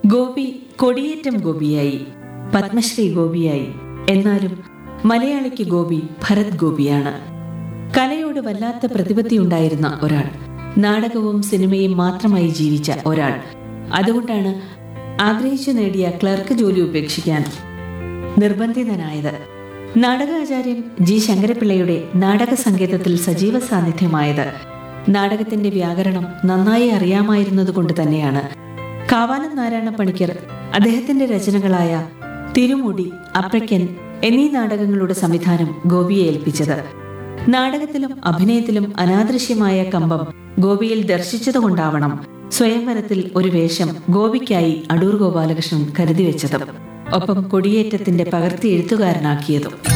ഗോപി കൊടിയേറ്റം ഗോപിയായി പത്മശ്രീ ഗോപിയായി എന്നാലും മലയാളിക്ക് ഗോപി ഭരത് ഗോപിയാണ് കലയോട് വല്ലാത്ത പ്രതിപത്തി ഉണ്ടായിരുന്ന ഒരാൾ നാടകവും സിനിമയും മാത്രമായി ജീവിച്ച ഒരാൾ അതുകൊണ്ടാണ് ആഗ്രഹിച്ചു നേടിയ ക്ലർക്ക് ജോലി ഉപേക്ഷിക്കാൻ നിർബന്ധിതനായത് നാടകാചാര്യൻ ജി ശങ്കരപിള്ളയുടെ നാടക സംഗീതത്തിൽ സജീവ സാന്നിധ്യമായത് നാടകത്തിന്റെ വ്യാകരണം നന്നായി അറിയാമായിരുന്നതുകൊണ്ട് തന്നെയാണ് കാവാലം നാരായണ പണിക്കർ അദ്ദേഹത്തിന്റെ രചനകളായ തിരുമുടി അപ്രയ്ക്കൻ എന്നീ നാടകങ്ങളുടെ സംവിധാനം ഗോപിയെ ഏൽപ്പിച്ചത് നാടകത്തിലും അഭിനയത്തിലും അനാദൃശ്യമായ കമ്പം ഗോപിയിൽ ദർശിച്ചതുകൊണ്ടാവണം സ്വയംവരത്തിൽ ഒരു വേഷം ഗോപിക്കായി അടൂർ ഗോപാലകൃഷ്ണൻ കരുതിവെച്ചതും ഒപ്പം കൊടിയേറ്റത്തിന്റെ പകർത്തി എഴുത്തുകാരനാക്കിയതും